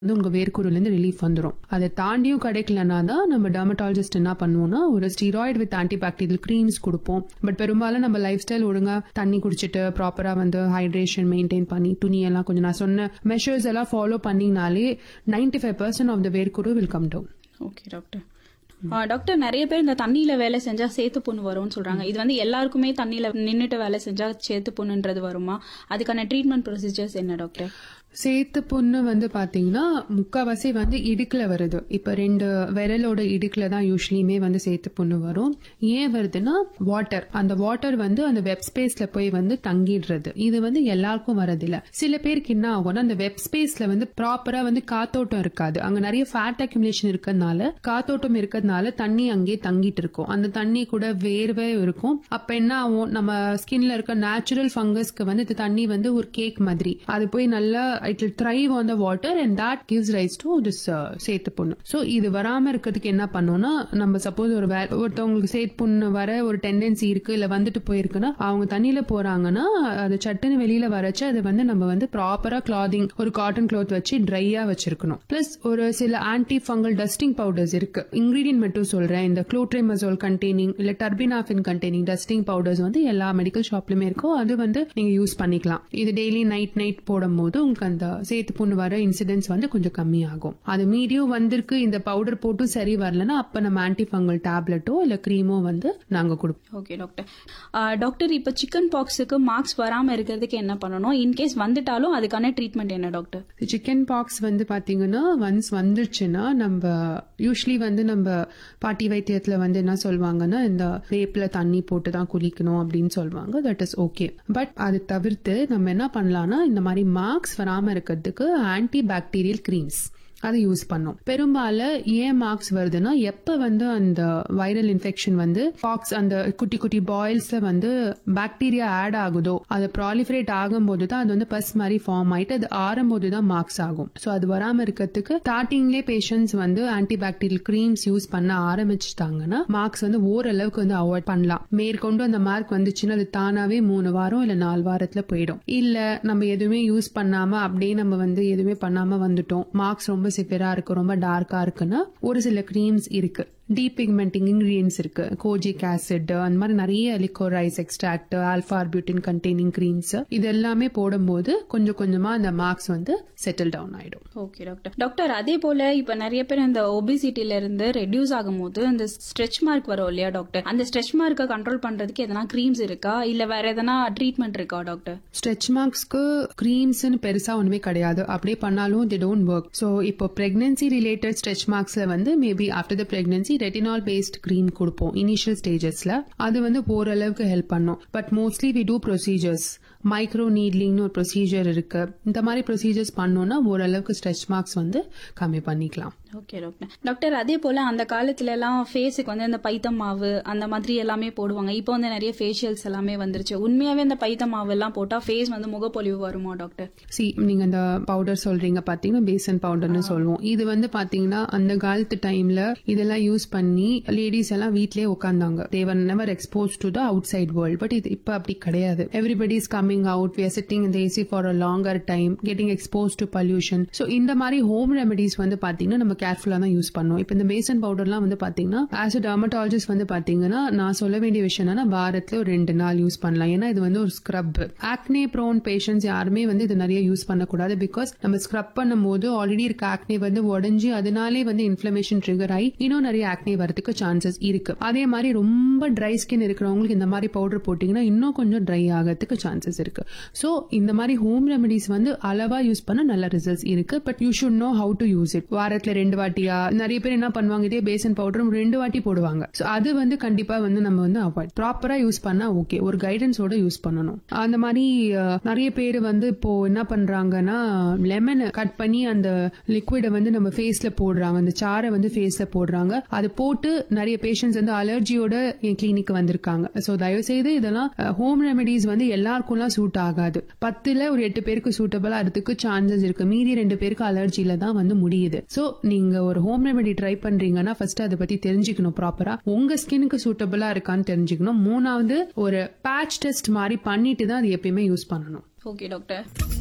வந்து உங்க வேர்க்குருலேருந்து ரிலீஃப் வந்துடும் அதை தாண்டியும் கிடைக்கலனா தான் நம்ம டெர்மட்டாலஜிஸ்ட் என்ன பண்ணுவோம்னா ஒரு ஸ்டீராய்டு வித் ஆன்டிபாக்டீரியல் க்ரீம்ஸ் கொடுப்போம் பட் பெரும்பாலும் நம்ம லைஃப் ஸ்டைல் ஒழுங்கா தண்ணி குடிச்சிட்டு ப்ராப்பரா வந்து ஹைட்ரேஷன் மெயின்டைன் பண்ணி துணியெல்லாம் கொஞ்சம் நான் சொன்ன மெஷர்ஸ் எல்லாம் ஃபாலோ பண்ணினாலே ninety five percent of the வேர்க்குரு will come down okay doctor ஆ, டாக்டர் நிறைய பேர் இந்த தண்ணியில வேலை செஞ்சா சேத்து புண்ணு வரும்னு சொல்றாங்க இது வந்து எல்லாருக்குமே தண்ணியில நின்னுட்டு வேலை செஞ்சா சேத்து புண்ணுன்றது வருமா அதுக்கான ட்ரீட்மெண்ட் ப்ரொசீஜர்ஸ் என்ன டாக்டர் சேத்து புண்ணு வந்து பாத்தீங்கன்னா முக்காவாசி வந்து இடுக்குல வருது இப்ப ரெண்டு விரலோட இடுக்குல தான் யூஸ்வலியுமே வந்து சேத்து புண்ணு வரும் ஏன் வருதுன்னா வாட்டர் அந்த வாட்டர் வந்து அந்த வெப் ஸ்பேஸ்ல போய் வந்து தங்கிடுறது இது வந்து எல்லாருக்கும் வரதில்ல சில பேருக்கு என்ன ஆகும்னா அந்த வெப் ஸ்பேஸ்ல வந்து ப்ராப்பரா வந்து காத்தோட்டம் இருக்காது அங்க நிறைய ஃபேட் அக்யூமுலேஷன் இருக்கிறதுனால காத்தோட்டம் இருக்கிறதுனால தண்ணி அங்கேயே தங்கிட்டு இருக்கும் அந்த தண்ணி கூட வேர்வே இருக்கும் அப்ப என்ன ஆகும் நம்ம ஸ்கின்ல இருக்க நேச்சுரல் ஃபங்கஸ்க்கு வந்து இந்த தண்ணி வந்து ஒரு கேக் மாதிரி அது போய் நல்லா it will thrive on the water and that gives rise to this uh, சேத்து புண்ணு ஸோ இது வராம இருக்கிறதுக்கு என்ன பண்ணோம்னா நம்ம சப்போஸ் ஒரு வே- ஒருத்தவங்களுக்கு சேத்து புண்ணு வர ஒரு டெண்டன்சி இருக்கு இல்ல வந்துட்டு போயிருக்குன்னா அவங்க தண்ணியில போறாங்கன்னா அது சட்டுன்னு வெளியில வரச்சு அது வந்து நம்ம வந்து ப்ராப்பரா கிளாதிங் ஒரு காட்டன் கிளாத் வச்சு ட்ரையா வச்சிருக்கணும் பிளஸ் ஒரு சில ஆன்டி ஃபங்கல் டஸ்டிங் பவுடர்ஸ் இருக்கு இன்கிரீடியன்ட் மட்டும் சொல்றேன் இந்த குளோட்ரேமசோல் கண்டெய்னிங் இல்ல டர்பினாஃபின் கண்டெய்னிங் டஸ்டிங் பவுடர்ஸ் வந்து எல்லா மெடிக்கல் ஷாப்லயுமே இருக்கும் அது வந்து நீங்க யூஸ் பண்ணிக்கலாம் இது டெய்லி நைட் நைட் போடும்போது உங்களுக்கு அந்த சேத்து புண்ணு வர இன்சிடென்ட்ஸ் வந்து கொஞ்சம் கம்மியாகும் அது மீடியம் வந்திருக்கு இந்த பவுடர் போட்டும் சரி வரலன்னா அப்ப நம்ம ஆன்டி ஃபங்கல் டேப்லெட்டோ இல்ல கிரீமோ வந்து நாங்க கொடுப்போம் ஓகே டாக்டர் ஆ, டாக்டர் இப்ப சிக்கன் பாக்ஸுக்கு மார்க்ஸ் வராம இருக்கிறதுக்கு என்ன பண்ணணும் இன்கேஸ் வந்துட்டாலும் அதுக்கான ட்ரீட்மெண்ட் என்ன டாக்டர் சிக்கன் பாக்ஸ் வந்து பாத்தீங்கன்னா ஒன்ஸ் வந்துருச்சுன்னா நம்ம யூஸ்வலி வந்து நம்ம பாட்டி வைத்தியத்துல வந்து என்ன சொல்லுவாங்கன்னா இந்த வேப்பில தண்ணி போட்டு தான் குளிக்கணும் அப்படின்னு சொல்லுவாங்க தட் இஸ் ஓகே பட் அது தவிர்த்து நம்ம என்ன பண்ணலாம்னா இந்த மாதிரி மார்க்ஸ் வராம இருக்கிறதுக்கு ஆன்டி பாக்டீரியல் கிரீம்ஸ் அதை யூஸ் பண்ணோம் பெரும்பாலும் ஏன் மார்க்ஸ் வருதுன்னா எப்ப வந்து அந்த வைரல் இன்ஃபெக்ஷன் வந்து பாக்ஸ் அந்த குட்டி குட்டி பாயில்ஸ்ல வந்து பாக்டீரியா ஆட் ஆகுதோ அது ப்ராலிஃபரேட் ஆகும்போது தான் அது வந்து பஸ் மாதிரி ஃபார்ம் ஆயிட்டு அது ஆறும்போது தான் மார்க்ஸ் ஆகும் ஸோ அது வராம இருக்கிறதுக்கு ஸ்டார்டிங்லேயே பேஷண்ட்ஸ் வந்து ஆன்டி பாக்டீரியல் கிரீம்ஸ் யூஸ் பண்ண ஆரம்பிச்சிட்டாங்கன்னா மார்க்ஸ் வந்து ஓரளவுக்கு வந்து அவாய்ட் பண்ணலாம் மேற்கொண்டு அந்த மார்க் வந்துச்சுன்னா அது தானாவே மூணு வாரம் இல்ல நாலு வாரத்துல போயிடும் இல்ல நம்ம எதுவுமே யூஸ் பண்ணாம அப்படியே நம்ம வந்து எதுவுமே பண்ணாம வந்துட்டோம் மார்க்ஸ் ரொம்ப சிவியரா இருக்கு ரொம்ப டார்க்கா இருக்குன்னா ஒரு சில கிரீம்ஸ் இருக்கு டீபிக்மெண்டிங் இன்கிரீடியன்ஸ் இருக்கு கோஜிக் ஆசிட் அந்த மாதிரி நிறைய liquorice extract alpha arbutin containing creams இது எல்லாமே போடும்போது கொஞ்சம் கொஞ்சமா அந்த மார்க்ஸ் வந்து செட்டில் டவுன் ஆயிடும் ஓகே டாக்டர் டாக்டர் அதே போல இப்ப நிறைய பேர் இந்த ஒபிசிட்டில இருந்து ரெடியூஸ் ஆகும்போது அந்த ஸ்ட்ரெச் மார்க் வரும் இல்லையா டாக்டர் அந்த ஸ்ட்ரெச் மார்க்கை கண்ட்ரோல் பண்றதுக்கு எதனா க்ரீம்ஸ் இருக்கா இல்ல வேற எதனா ட்ரீட்மெண்ட் இருக்கா டாக்டர் ஸ்ட்ரெச் மார்க்ஸ்க்கு கிரீம்ஸ்னு பெருசா ஒண்ணுமே கிடையாது அப்படியே பண்ணாலும் தி டோன்ட் ஒர்க் ஸோ இப்போ பிரெக்னன்சி ரிலேட்டட் ஸ்ட்ரெச் மார்க்ஸ்ல வந்து maybe after the pregnancy retinol based cream கொடுப்போம் இனிஷியல் ஸ்டேஜஸ்ல அது வந்து ஓரளவுக்கு ஹெல்ப் பண்ணும் but mostly we do procedures micro நீட்லிங்னு ஒரு ப்ரொசீஜர் இருக்கு இந்த மாதிரி ப்ரொசீஜர்ஸ் பண்ணோம்னா ஓரளவுக்கு ஸ்ட்ரெச் மார்க்ஸ் வந்து கம்மி பண்ணிக்கலாம் ஓகே டாக்டர் டாக்டர் அதே போல அந்த காலத்துல எல்லாம் ஃபேஸுக்கு வந்து இந்த பைத்தம் மாவு அந்த மாதிரி எல்லாமே போடுவாங்க இப்போ வந்து நிறைய ஃபேஷியல்ஸ் எல்லாமே வந்துருச்சு உண்மையாவே இந்த பைத்தம் மாவு எல்லாம் போட்டா ஃபேஸ் வந்து முகப்பொலிவு வருமா டாக்டர் சி நீங்க இந்த பவுடர் சொல்றீங்க பாத்தீங்கன்னா பேசன் பவுடர்னு சொல்லுவோம் இது வந்து பாத்தீங்கன்னா அந்த காலத்து டைம்ல இதெல்லாம் யூஸ் பண்ணி லேடிஸ் எல்லாம் வீட்லயே உட்காந்தாங்க they never expose to the outside world but இது இப்ப அப்படி கிடையாது everybody is coming out we are sitting இந்த AC for a longer time getting expose to pollution so இந்த மாதிரி ஹோம் ரெமெடிஸ் வந்து பாத்தீங்கன்னா நம்ம கேர்ஃபுல்லா தான் யூஸ் பண்ணோம் இப்போ இந்த பேசன் பவுடர்லாம் வந்து பாத்தீங்கன்னா ஆஸ் அ டர்மட்டாலஜிஸ்ட் வந்து பாத்தீங்கன்னா நான் சொல்ல வேண்டிய விஷயம் என்னன்னா வாரத்துல ஒரு ரெண்டு நாள் யூஸ் பண்ணலாம் ஏன்னா இது வந்து ஒரு ஸ்க்ரப் ஆக்னே ப்ரோன் பேஷண்ட்ஸ் யாருமே வந்து இது நிறைய யூஸ் பண்ணக்கூடாது பிகாஸ் நம்ம ஸ்க்ரப் பண்ணும்போது ஆல்ரெடி இருக்க ஆக்னே வந்து உடஞ்சி அதனாலே வந்து இன்ஃபிளமேஷன் ட்ரிகர் ஆகி இன்னும் நிறைய ஆக்னே வரதுக்கு சான்சஸ் இருக்கு அதே மாதிரி ரொம்ப ட்ரை ஸ்கின் இருக்கிறவங்களுக்கு இந்த மாதிரி பவுடர் போட்டீங்கன்னா இன்னும் கொஞ்சம் ட்ரை ஆகிறதுக்கு சான்சஸ் இருக்கு ஸோ இந்த மாதிரி ஹோம் ரெமெடிஸ் வந்து அளவா யூஸ் பண்ண நல்ல ரிசல்ட்ஸ் இருக்கு but you should know how to use it வாரத்துல ரெண்டு வாட்டியா நிறைய பேர் என்ன பண்ணுவாங்க இதே பேசன் பவுடரும் ரெண்டு வாட்டி போடுவாங்க ஸோ அது வந்து கண்டிப்பா வந்து நம்ம வந்து அவாய்ட் ப்ராப்பரா யூஸ் பண்ணா ஓகே ஒரு கைடன்ஸோட யூஸ் பண்ணணும் அந்த மாதிரி அஹ், நிறைய பேர் வந்து இப்போ என்ன பண்றாங்கன்னா லெமனை கட் பண்ணி அந்த லிக்விடை வந்து நம்ம ஃபேஸ்ல போடுறாங்க அந்த சாரை வந்து ஃபேஸ்ல போடுறாங்க அது போட்டு நிறைய பேஷண்ட்ஸ் வந்து அலர்ஜியோட என் கிளினிக் வந்திருக்காங்க ஸோ தயவு செய்து இதெல்லாம் ஹோம் ரெமெடிஸ் வந்து எல்லாருக்கும்லாம் சூட் ஆகாது பத்துல ஒரு எட்டு பேருக்கு சூட்டபிளா இருக்கிறதுக்கு சான்சஸ் இருக்கு மீதி ரெண்டு பேருக்கு அலர்ஜில தான் வந்து முடியுது ஸோ நீங்க ஒரு ஹோம் ரெமெடி ட்ரை பண்றீங்கன்னா ஃபர்ஸ்ட் அதை பத்தி தெரிஞ்சுக்கணும் ப்ராப்பரா உங்க ஸ்கினுக்கு சூட்டபிளா இருக்கான்னு தெரிஞ்சுக்கணும் மூணாவது ஒரு பேட்ச் டெஸ்ட் மாதிரி பண்ணிட்டு தான் அது எப்பயுமே யூஸ் பண்ணணும் ஓகே டாக்டர்